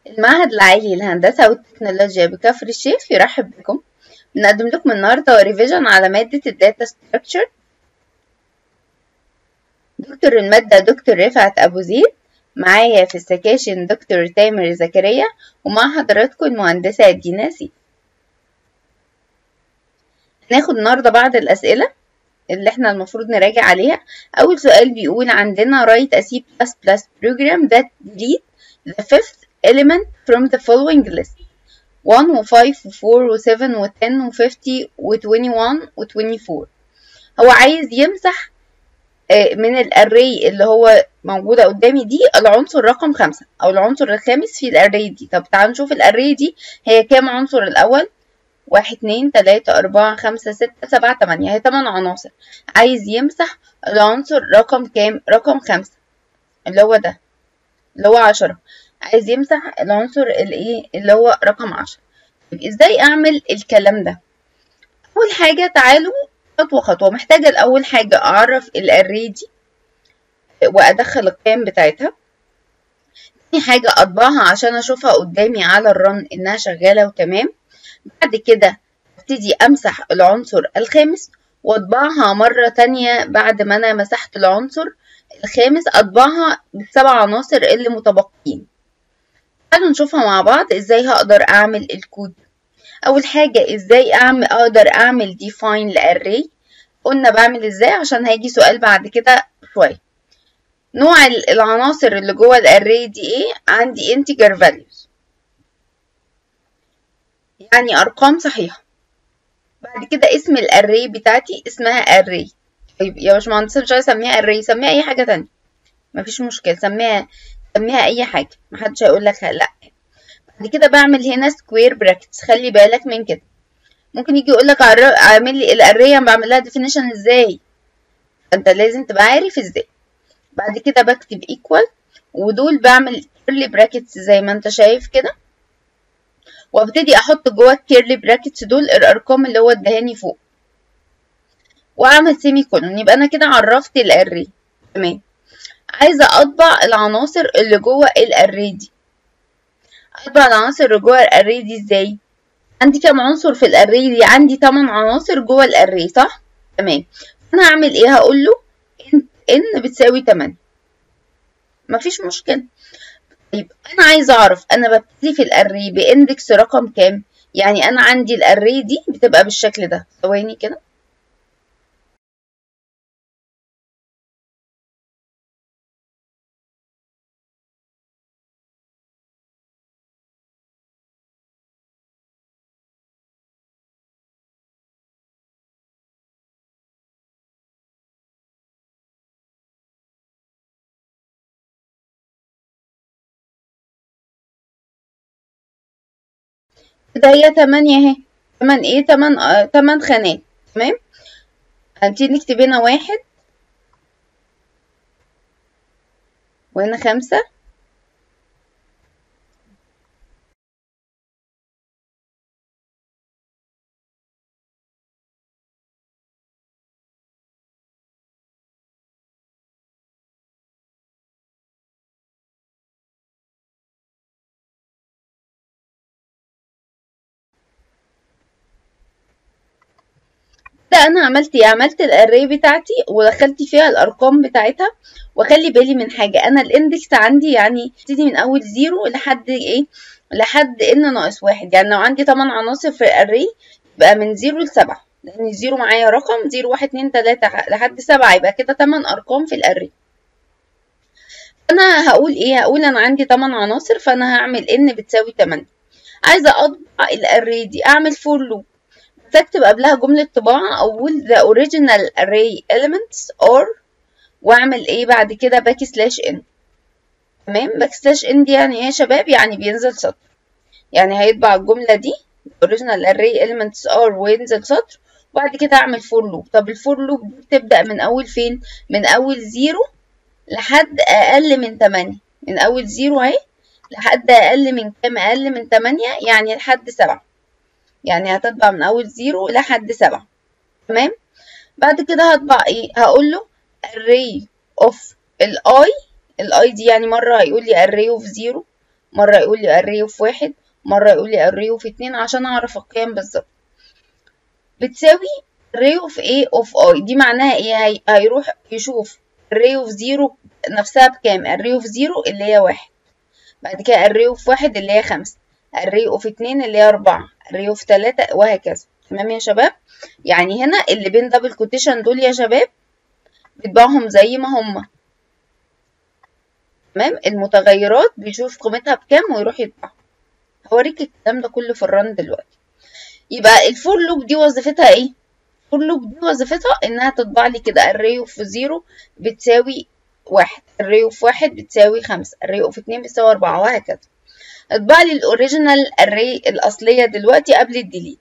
المعهد العالي للهندسة والتكنولوجيا بكفر الشيخ يرحب بكم بنقدم لكم النهاردة ريفيجن على مادة الداتا ستراكشر دكتور المادة دكتور رفعت أبو زيد معايا في السكاشن دكتور تامر زكريا ومع حضراتكم المهندسة دينا سي هناخد النهاردة بعض الأسئلة اللي احنا المفروض نراجع عليها أول سؤال بيقول عندنا write a C++ program that delete the fifth element from the following list 1 و 5 و 4 و 7 و 10 و 50 و 21 و 24 هو عايز يمسح من الاري اللي هو موجودة قدامي دي العنصر رقم خمسة أو العنصر الخامس في الاري دي طب تعالوا نشوف الاري دي هي كام عنصر الأول واحد اتنين تلاتة أربعة خمسة ستة سبعة تمانية هي تمن عناصر عايز يمسح العنصر رقم كام رقم خمسة اللي هو ده اللي هو عشرة عايز يمسح العنصر الايه اللي هو رقم عشرة طيب ازاي اعمل الكلام ده اول حاجة تعالوا خطوة خطوة محتاجة الاول حاجة اعرف الاري دي وادخل القيم بتاعتها تاني حاجة اطبعها عشان اشوفها قدامي على الرن انها شغالة وتمام بعد كده ابتدي امسح العنصر الخامس واطبعها مرة تانية بعد ما انا مسحت العنصر الخامس اطبعها بالسبع عناصر اللي متبقيين تعالوا نشوفها مع بعض ازاي هقدر اعمل الكود اول حاجة ازاي اعمل اقدر اعمل define لاري قلنا بعمل ازاي عشان هيجي سؤال بعد كده شوية نوع العناصر اللي جوه الاري دي ايه عندي integer values يعني ارقام صحيحة بعد كده اسم الاري بتاعتي اسمها array طيب يا باشمهندس مش عايز اسميها array سميها اي حاجة تانية مفيش مشكلة سميها سميها اي حاجة محدش هيقول لك لا بعد كده بعمل هنا سكوير براكتس خلي بالك من كده ممكن يجي يقول لك اعمل لي الاريه بعمل لها ديفينيشن ازاي انت لازم تبقى عارف ازاي بعد كده بكتب ايكوال ودول بعمل كيرلي براكتس زي ما انت شايف كده وابتدي احط جوه الكيرلي براكتس دول الارقام اللي هو ادهاني فوق واعمل سيمي كولون يبقى انا كده عرفت الاري تمام عايزة أطبع العناصر اللي جوه الأري دي أطبع العناصر اللي جوه الأري دي إزاي؟ عندي كام عنصر في الأري دي؟ عندي تمن عناصر جوه الأري صح؟ تمام أنا هعمل إيه؟ هقول له إن إن بتساوي تمانية مفيش مشكلة طيب أنا عايزة أعرف أنا ببتدي في الأري بإندكس رقم كام؟ يعني أنا عندي الأري دي بتبقى بالشكل ده ثواني كده ده هي تمانية اهي تمن ايه تمن آه تمن خانات تمام هنبتدي نكتب هنا واحد وهنا خمسة ده انا عملت ايه عملت الاري بتاعتي ودخلت فيها الارقام بتاعتها واخلي بالي من حاجه انا الاندكس عندي يعني ابتدي من اول زيرو لحد ايه لحد ان ناقص واحد يعني لو عندي 8 عناصر في الاري يبقى من زيرو لسبعة لان الزيرو معايا رقم زيرو واحد اتنين تلاتة لحد سبعة يبقى كده 8 ارقام في الاري انا هقول ايه هقول انا عندي 8 عناصر فانا هعمل ان بتساوي 8 عايزه اطبع الاري دي اعمل فور لوب تكتب قبلها جملة طباعة أقول the original array elements are وأعمل إيه بعد كده باك سلاش إن تمام باك سلاش إن دي يعني إيه يا شباب يعني بينزل سطر يعني هيطبع الجملة دي original array elements are وينزل سطر وبعد كده أعمل فور لوب طب الفور لوب دي بتبدأ من أول فين من أول زيرو لحد أقل من تمانية من أول زيرو أهي لحد أقل من كام أقل من تمانية يعني لحد سبعة يعني هتطبع من أول زيرو لحد سبعة تمام بعد كده هطبع ايه هقول له array of الاي الاي دي يعني مرة هيقول لي array of zero مرة يقول لي array اوف واحد مرة يقول لي array اوف اتنين عشان اعرف القيم بالظبط بتساوي array of a of i دي معناها ايه هي... هيروح يشوف array of زيرو نفسها بكام array of زيرو اللي هي واحد بعد كده array of واحد اللي هي خمسة array of اتنين اللي هي أربعة array of تلاتة وهكذا تمام يا شباب يعني هنا اللي بين دبل كوتيشن دول يا شباب بيطبعهم زي ما هما تمام المتغيرات بيشوف قيمتها بكام ويروح يطبعها هوريك الكلام ده كله في الرن دلوقتي يبقى الفور لوب دي وظيفتها ايه الفور لوب دي وظيفتها انها تطبع لي كده array اوف زيرو بتساوي واحد array اوف واحد بتساوي خمسة array اوف اتنين بتساوي أربعة وهكذا اطبع لي الاوريجينال array الأصلية دلوقتي قبل الديليت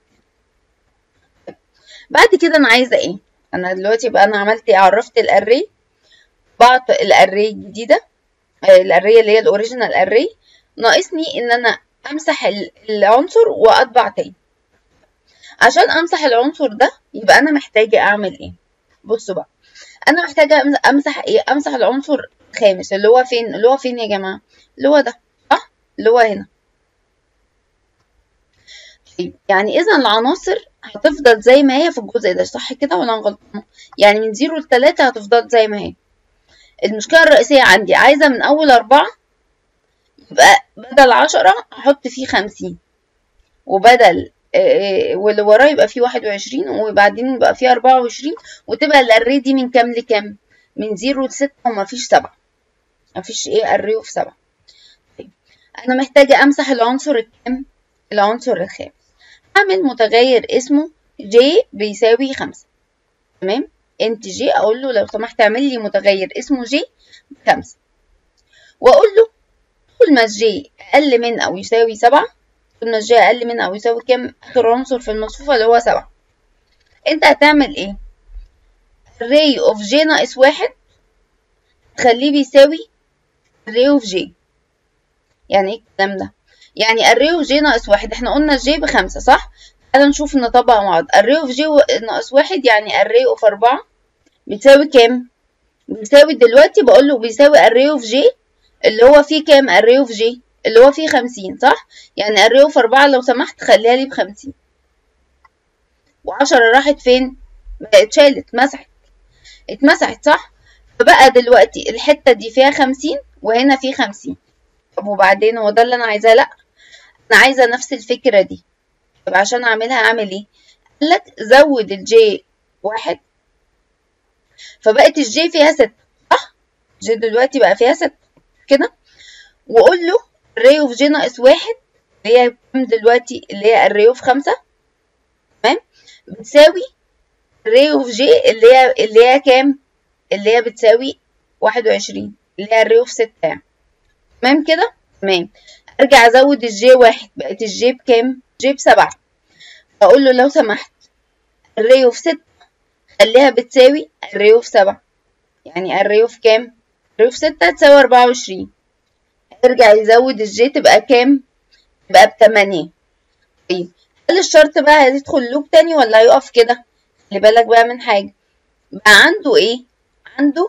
بعد كده أنا عايزة ايه أنا دلوقتي بقى أنا عملت ايه عرفت الاري بعت الاري الجديدة الاري اللي هي الاوريجينال array ناقصني ان انا امسح العنصر واطبع تاني عشان امسح العنصر ده يبقى انا محتاجه اعمل ايه بصوا بقى انا محتاجه امسح ايه امسح العنصر الخامس اللي هو فين اللي هو فين يا جماعه اللي هو ده صح اللي هو هنا يعني اذا العناصر هتفضل زي ما هي في الجزء ده صح كده ولا غلطانه يعني من زيرو لتلاتة هتفضل زي ما هي المشكله الرئيسيه عندي عايزه من اول أربعة يبقى بدل عشرة هحط فيه خمسين وبدل واللي وراه يبقى فيه واحد وعشرين وبعدين يبقى فيه أربعة وعشرين وتبقى الأري دي من كام لكام من زيرو لستة ومفيش سبعة مفيش ايه أري في سبعة طيب أنا محتاجة أمسح العنصر الكام العنصر الخامس أعمل متغير اسمه j بيساوي خمسة تمام انت جي أقول له لو سمحت اعمل لي متغير اسمه j بخمسة وأقول له طول ما j أقل من أو يساوي سبعة طول ما j أقل من أو يساوي كام آخر عنصر في المصفوفة اللي هو سبعة أنت هتعمل إيه؟ array of j ناقص واحد تخليه بيساوي array of j يعني إيه الكلام ده؟ يعني array of j ناقص واحد إحنا قلنا j بخمسة صح؟ تعالى نشوف نطبق مع بعض array of j ناقص واحد يعني array of أربعة بتساوي كام؟ بيساوي دلوقتي بقول له بيساوي array of j اللي هو فيه كام array of j اللي هو فيه خمسين صح يعني array of أربعة لو سمحت خليها لي بخمسين وعشرة راحت فين اتشالت مسحت اتمسحت صح فبقى دلوقتي الحتة دي فيها خمسين وهنا فيه خمسين طب وبعدين هو ده اللي أنا عايزاه لأ أنا عايزة نفس الفكرة دي طب عشان أعملها أعمل إيه قالك زود الجي واحد فبقت الجي فيها ستة صح الجي دلوقتي بقى فيها ستة كده وقول له array of j ناقص واحد اللي هي كام دلوقتي اللي هي array of خمسة تمام بتساوي array of j اللي هي اللي هي كام اللي هي بتساوي واحد وعشرين اللي هي array of ستة يعني تمام كده تمام ارجع ازود الجي واحد بقت الجي بكام جي بسبعة اقول له لو سمحت array of ستة خليها بتساوي array of سبعة يعني array of كام array of ستة تساوي أربعة وعشرين يرجع يزود الجي تبقى كام تبقى بتمانية طيب هل الشرط بقى هيدخل لوب تاني ولا هيقف كده خلي بالك بقى من حاجة بقى عنده ايه عنده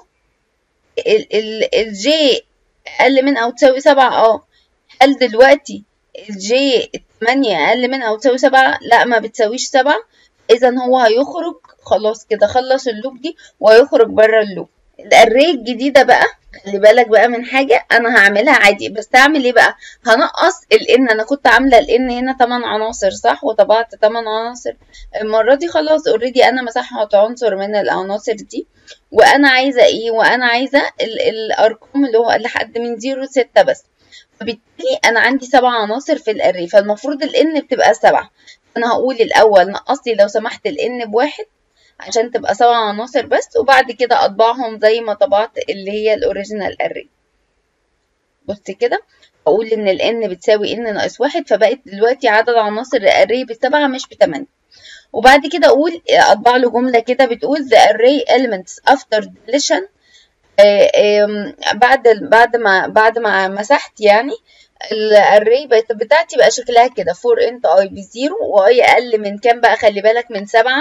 الجي اقل من او تساوي سبعة اه هل دلوقتي الجي التمانية اقل من او تساوي سبعة لا ما بتساويش سبعة اذا هو هيخرج خلاص كده خلص اللوب دي وهيخرج بره اللوب الاري الجديدة بقى خلي بالك بقى من حاجة انا هعملها عادي بس هعمل ايه بقى هنقص الان انا كنت عاملة الان هنا 8 عناصر صح وطبعت 8 عناصر المرة دي خلاص اوريدي انا مسحت عنصر من العناصر دي وانا عايزة ايه وانا عايزة ال الارقام اللي هو لحد من 0 ل 6 بس فبالتالي انا عندي سبع عناصر في الاري فالمفروض الان بتبقى سبعة انا هقول الاول نقص لي لو سمحت الان بواحد عشان تبقى سبع عناصر بس وبعد كده اطبعهم زي ما طبعت اللي هي الاوريجينال اري بص كده اقول ان الان بتساوي ان ناقص واحد فبقت دلوقتي عدد عناصر الاري بسبعة مش بتمانية وبعد كده اقول اطبع له جملة كده بتقول the array elements after deletion بعد بعد ما بعد ما مسحت يعني الاري بتاعتي بقى شكلها كده فور انت اي بزيرو واي اقل من كام بقى خلي بالك من سبعة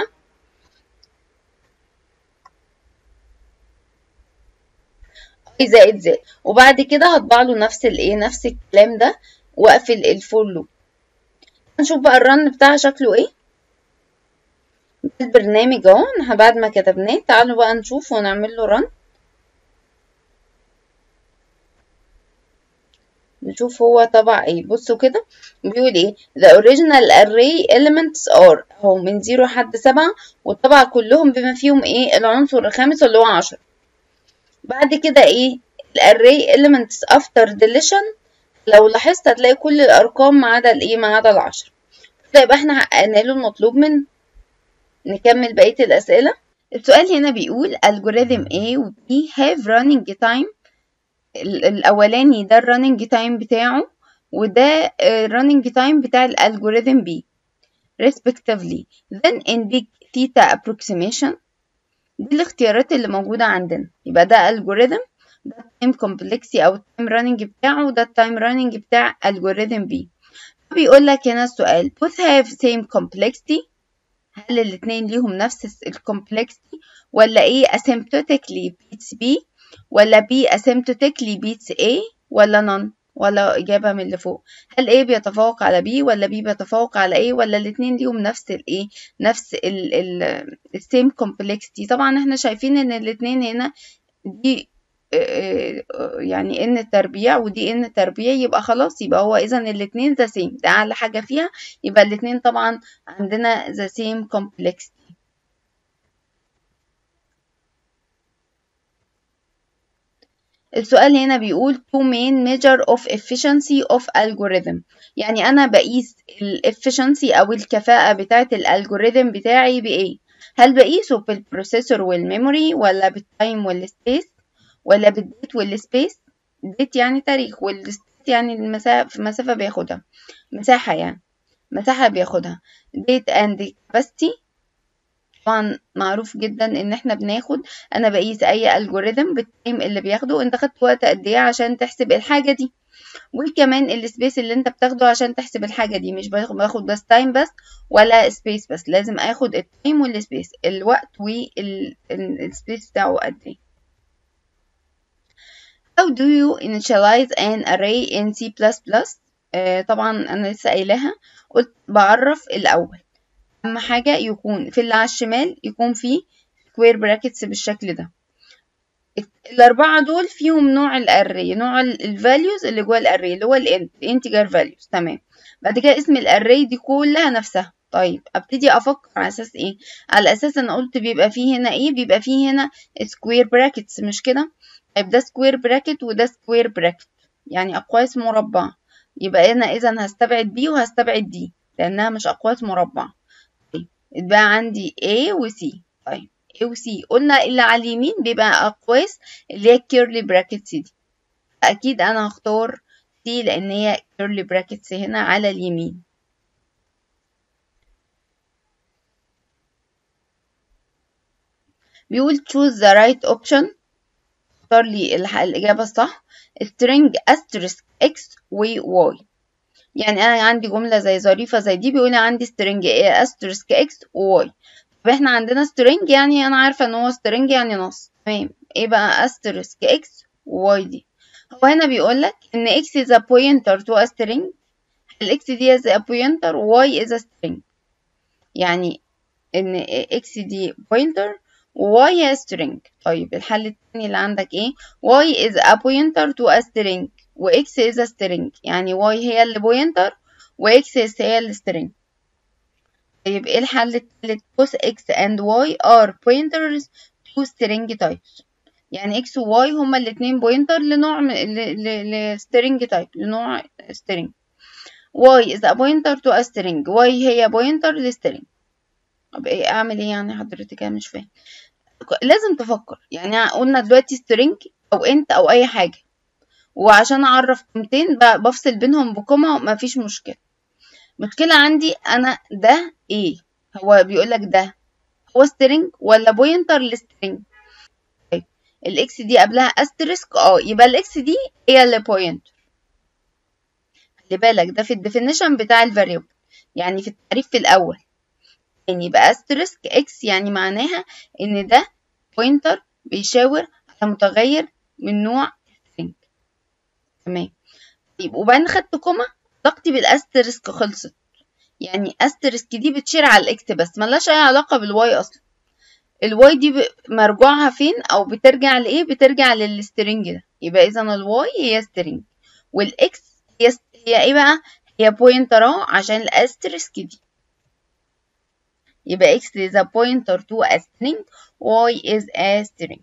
زائد زائد وبعد كده هطبع له نفس الايه نفس الكلام ده واقفل الفور لوب نشوف بقى الرن بتاعها شكله ايه البرنامج اهو بعد ما كتبناه تعالوا بقى نشوف ونعمل له رن نشوف هو طبع ايه بصوا كده بيقول ايه the original array elements are اهو من زيرو لحد سبعة وطبع كلهم بما فيهم ايه العنصر الخامس اللي هو عشرة بعد كده ايه الاري elements after deletion لو لاحظت هتلاقي كل الارقام ما عدا الايه ما عدا العشرة كده يبقى احنا حققنا له المطلوب منه نكمل بقية الأسئلة السؤال هنا بيقول algorithm A و B have running time الأولاني ده الرننج تايم بتاعه وده الرننج تايم بتاع الالجوريثم B respectively then in big theta approximation دي الاختيارات اللي موجودة عندنا يبقى ده الجوريثم ده التايم كومبلكسي أو التايم راننج بتاعه وده التايم راننج بتاع الجوريثم B بيقول لك هنا السؤال both have same complexity هل الاتنين ليهم نفس الكومبلكسيتي ولا A asymptotically beats B ولا B asymptotically beats A ولا none ولا إجابة من اللي فوق هل A بيتفوق على B ولا B بيتفوق على A ولا الاتنين ليهم نفس الإيه نفس ال ال same complexity طبعا احنا شايفين ان الاتنين هنا دي يعني ان تربيع ودي ان تربيع يبقى خلاص يبقى هو اذا الاتنين ذا سيم ده اعلى حاجه فيها يبقى الاتنين طبعا عندنا ذا سيم complexity السؤال هنا بيقول to main measure of efficiency of algorithm يعني أنا بقيس ال efficiency أو الكفاءة بتاعة الالجوريثم بتاعي بإيه؟ هل بقيسه بالبروسيسور والميموري ولا بالتايم والسبيس ولا بالديت والسبيس؟ ديت يعني تاريخ والسبيس يعني المسافة مسافة بياخدها مساحة يعني مساحة بياخدها date and capacity طبعا معروف جدا ان احنا بناخد انا بقيس اي الجوريثم بالتايم اللي بياخده انت خدت وقت قد ايه عشان تحسب الحاجه دي وكمان السبيس اللي انت بتاخده عشان تحسب الحاجه دي مش باخد بس تايم بس ولا سبيس بس لازم اخد التايم والسبيس الوقت والسبيس بتاعه قد ايه How do you initialize an array in C++? آه طبعا انا لسه قايلاها قلت بعرف الاول اهم حاجه يكون في اللي على الشمال يكون فيه سكوير براكتس بالشكل ده الاربعه دول فيهم نوع الاري نوع الفاليوز اللي جوه الاري اللي هو الانت الانتجر فاليوز تمام بعد كده اسم الاري دي كلها نفسها طيب ابتدي افكر على اساس ايه على اساس انا قلت بيبقى فيه هنا ايه بيبقى فيه هنا سكوير براكتس مش كده طيب ده سكوير براكت وده سكوير براكت يعني اقواس مربعه يبقى انا اذا هستبعد بي وهستبعد دي لانها مش اقواس مربعه يبقى عندي A و C طيب A و C قلنا اللي على اليمين بيبقى أقواس اللي هي curly brackets دي أكيد أنا هختار C لأن هي curly brackets هنا على اليمين بيقول choose the right option اختار لي الإجابة الصح string asterisk x و y يعني انا عندي جمله زي ظريفه زي دي بيقول عندي string asterisk x و y طب احنا عندنا string يعني انا عارفه ان هو string يعني نص تمام ايه بقى asterisk x و y دي هو هنا بيقول لك ان x is a pointer to a string ال x دي is a pointer y is a string يعني ان x دي pointer و y هي string طيب الحل التاني اللي عندك ايه y is a pointer to a string و x is a string يعني y هي اللي بوينتر و x هي السترينج طيب ايه الحل التالت both x and y are pointers to string types يعني x و y هما الاتنين بوينتر لنوع لسترينج تايب لنوع string y is a pointer to a string y هي بوينتر لسترينج طب ايه اعمل ايه يعني حضرتك انا مش فاهم لازم تفكر يعني قلنا دلوقتي string او انت او اي حاجه وعشان اعرف قيمتين بفصل بينهم بكوما مفيش مشكله مشكله عندي انا ده ايه هو بيقول لك ده هو سترينج ولا بوينتر لسترينج طيب الاكس دي قبلها استريسك اه يبقى الاكس دي هي اللي بوينتر خلي بالك ده في الديفينيشن بتاع الفاريبل يعني في التعريف في الاول يعني يبقى استريسك اكس يعني معناها ان ده بوينتر بيشاور على متغير من نوع string تمام طيب وبعدين خدت كوما علاقتي بالاسترسك خلصت يعني استرسك دي بتشير على الاكس بس ملهاش اي علاقه بالواي اصلا الواي دي مرجوعها فين او بترجع لايه بترجع للسترنج ده يبقى اذا الواي هي سترنج والاكس هي هي ايه بقى هي بوينتر اهو عشان الاسترسك دي يبقى x is a pointer to a string y is a string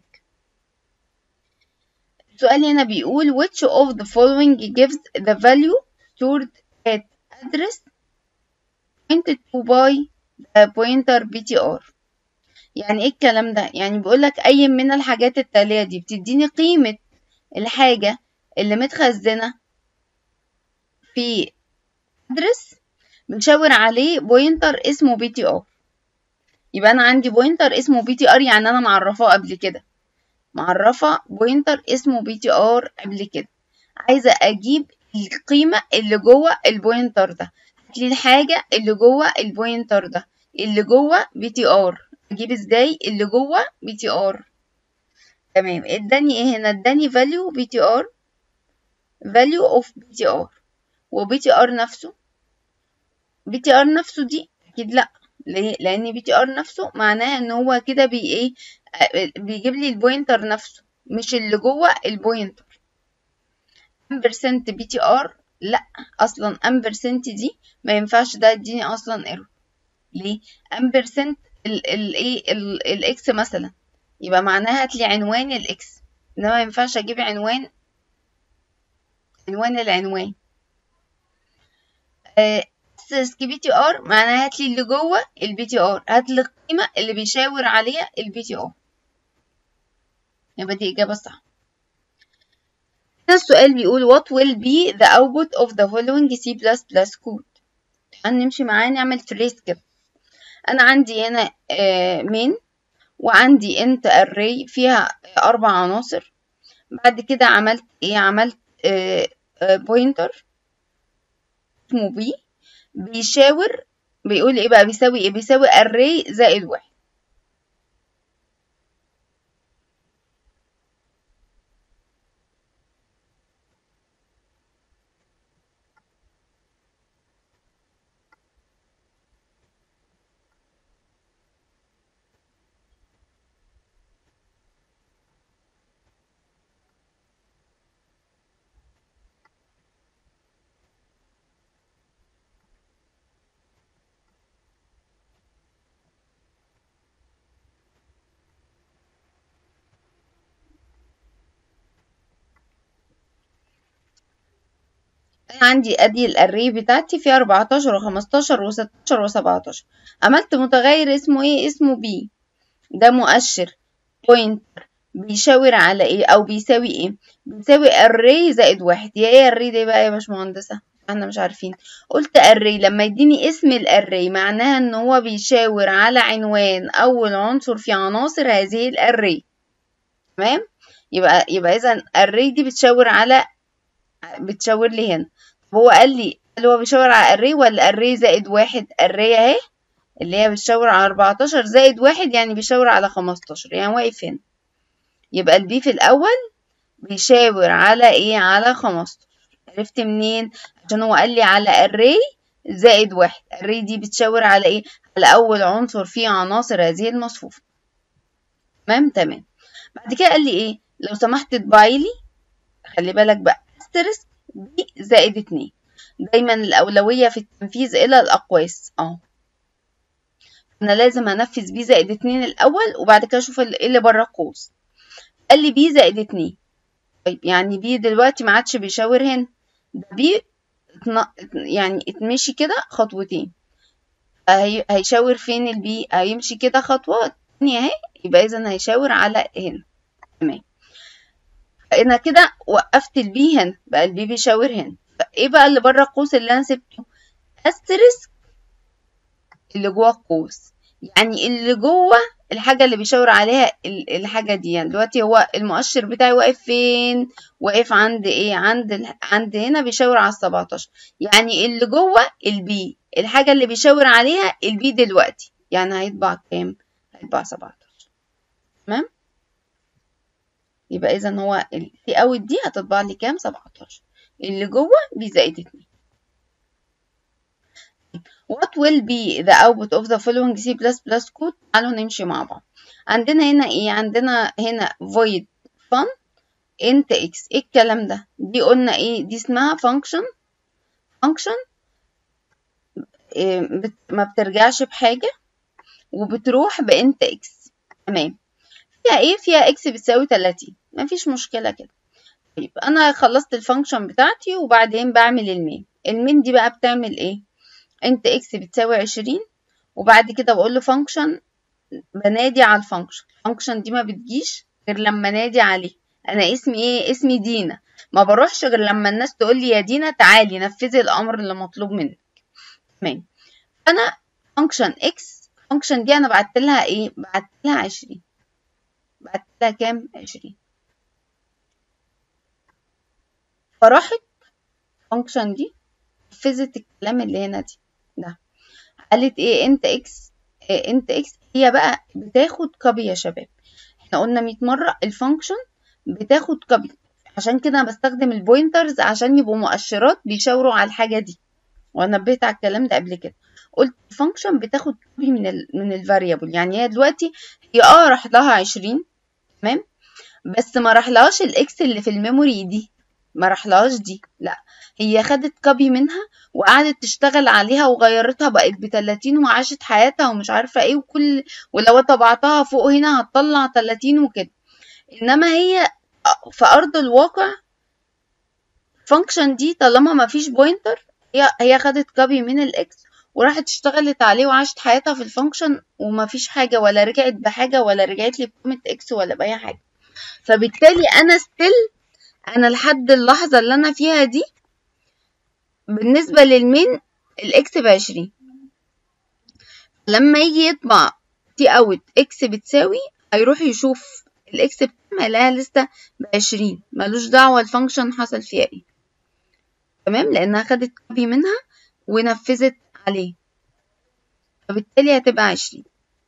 السؤال هنا بيقول which of the following gives the value stored at address pointed to by the pointer btr يعني ايه الكلام ده يعني بيقولك اي من الحاجات التالية دي بتديني قيمة الحاجة اللي متخزنة في address بنشاور عليه بوينتر اسمه بي تي ار يبقى انا عندي بوينتر اسمه بي تي ار يعني انا معرفاه قبل كده معرفه بوينتر اسمه بي تي ار قبل كده عايزه اجيب القيمه اللي جوه البوينتر ده هاتلي الحاجه اللي جوه البوينتر ده اللي جوه بي تي ار اجيب ازاي اللي جوه بي تي ار تمام اداني ايه هنا اداني value بي تي ار value of بي تي ار وبي تي ار نفسه بي تي ار نفسه دي اكيد لا ليه لان بي تي ار نفسه معناه ان هو كده بي ايه بيجيب لي البوينتر نفسه مش اللي جوه البوينتر امبرسنت بي تي ار لا اصلا امبرسنت دي ما ينفعش ده يديني اصلا ايرور ليه امبرسنت الايه الاكس مثلا يبقى معناها هات لي عنوان الاكس انما ما ينفعش اجيب عنوان عنوان العنوان آه اسterisk بي تي ار معناها هات لي اللي جوه البي تي ار هات لي القيمه اللي بيشاور عليها البي تي ار يبقى دي اجابه صح هنا السؤال بيقول what will be the output of the following C++ code هنمشي معاه نعمل تريس كده انا عندي هنا مين وعندي int array فيها اربع عناصر بعد كده عملت ايه عملت بوينتر اسمه بي بيشاور بيقول ايه بقى بيساوي ايه بيساوي array زائد واحد انا عندي ادي الاري بتاعتي فيها 14 و15 و16 و17 عملت متغير اسمه ايه اسمه بي ده مؤشر بوينتر بيشاور على ايه او بيساوي ايه بيساوي array زائد واحد يا ايه array دي بقى يا باشمهندسه احنا مش عارفين قلت array لما يديني اسم الاري معناها ان هو بيشاور على عنوان اول عنصر في عناصر هذه الاري تمام يبقى يبقى اذا array دي بتشاور على بتشاور لي هنا هو قال لي هل هو بيشاور على array ولا array زائد واحد array اهي اللي هي بتشاور على 14 زائد واحد يعني بيشاور على 15 يعني واقف هنا يبقى البي في الأول بيشاور على ايه على 15 عرفت منين عشان هو قال لي على array زائد واحد array دي بتشاور على ايه على أول عنصر في عناصر هذه المصفوفة تمام تمام بعد كده قال لي ايه لو سمحت اطبعي لي خلي بالك بقى استرس بي زائد اتنين دايما الأولوية في التنفيذ إلى الأقواس اه أنا لازم أنفذ بي زائد اتنين الأول وبعد كده أشوف ايه اللي بره القوس قال لي بي زائد اتنين طيب يعني بي دلوقتي ما عادش بيشاور هنا ده بي يعني اتمشي كده خطوتين هي... هيشاور فين البي هيمشي كده خطوة تانية اهي يبقى إذا هيشاور على هنا تمام انا كده وقفت البي هنا بقى البي بيشاور هنا ايه بقى اللي بره القوس اللي انا سبته استرسك اللي جوه القوس يعني اللي جوه الحاجة اللي بيشاور عليها الحاجة دي يعني دلوقتي هو المؤشر بتاعي واقف فين واقف عند ايه عند ال... عند هنا بيشاور على السبعتاشر يعني اللي جوه البي الحاجة اللي بيشاور عليها البي دلوقتي يعني هيطبع كام هيطبع سبعتاشر تمام يبقى اذا هو التي اوت دي هتطبع لي كام 17 اللي جوه بيزائد 2 What will be the output of the following C++ code تعالوا نمشي مع بعض عندنا هنا ايه عندنا هنا void fun int x ايه الكلام ده دي قلنا ايه دي اسمها function function إيه بت ما بترجعش بحاجة وبتروح بانت x تمام فيها ايه فيها x بتساوي 30 مفيش مشكلة كده طيب انا خلصت الفانكشن بتاعتي وبعدين بعمل المين المين دي بقى بتعمل ايه انت اكس بتساوي عشرين وبعد كده بقول له فانكشن بنادي على الفانكشن الفانكشن دي ما بتجيش غير لما نادي عليه انا اسمي ايه اسمي دينا ما بروحش غير لما الناس تقول لي يا دينا تعالي نفذي الامر اللي مطلوب منك تمام انا فانكشن اكس فانكشن دي انا بعت لها ايه بعت لها عشرين بعت لها كام عشرين فراحت فانكشن دي نفذت الكلام اللي هنا دي ده قالت ايه انت اكس إيه انت اكس هي بقى بتاخد كوبي يا شباب احنا قلنا 100 مره الفانكشن بتاخد كوبي عشان كده انا بستخدم البوينترز عشان يبقوا مؤشرات بيشاوروا على الحاجه دي وانا نبهت على الكلام ده قبل كده قلت الفانكشن بتاخد كوبي من ال من الفاريبل يعني هي دلوقتي هي اه راح لها 20 تمام بس ما راحلهاش الاكس اللي في الميموري دي ما راحلهاش دي لا هي خدت كوبي منها وقعدت تشتغل عليها وغيرتها بقت بتلاتين وعاشت حياتها ومش عارفة ايه وكل ولو طبعتها فوق هنا هتطلع تلاتين وكده انما هي في ارض الواقع فانكشن دي طالما ما فيش بوينتر هي هي خدت كوبي من الاكس وراحت اشتغلت عليه وعاشت حياتها في الفانكشن وما فيش حاجة ولا رجعت بحاجة ولا رجعت لي بقيمة اكس ولا بأي حاجة فبالتالي انا ستيل انا لحد اللحظة اللي انا فيها دي بالنسبة للمين الاكس بعشرين لما يجي يطبع تي اوت اكس بتساوي هيروح يشوف الاكس بتاعها يلاقيها لسه بعشرين ملوش دعوة الفانكشن حصل فيها ايه تمام لانها خدت كوبي منها ونفذت عليه فبالتالي هتبقى عشرين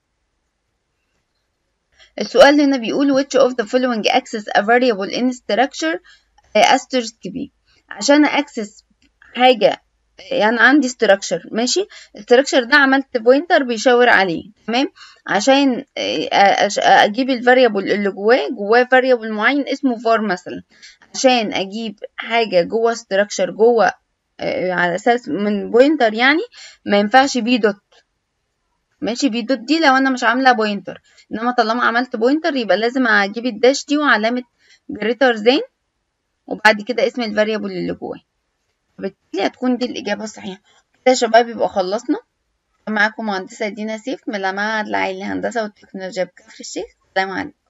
السؤال هنا بيقول which of the following access a variable in structure asterisk b عشان access حاجة يعني عندي structure ماشي structure ده عملت بوينتر بيشاور عليه تمام عشان اجيب الفاريبل اللي جواه جواه variable معين اسمه var مثلا عشان اجيب حاجة جوه structure جوه على اساس من بوينتر يعني ما ينفعش بي دوت ماشي بي دوت دي لو انا مش عامله بوينتر انما طالما عملت بوينتر يبقى لازم اجيب الداش دي وعلامه جريتر زين وبعد كده اسم الفاريبل اللي جواه فبالتالي هتكون دي الاجابه الصحيحه كده يا شباب يبقى خلصنا معاكم مهندسه دينا سيف من المعهد العالي للهندسه والتكنولوجيا بكفر الشيخ السلام عليكم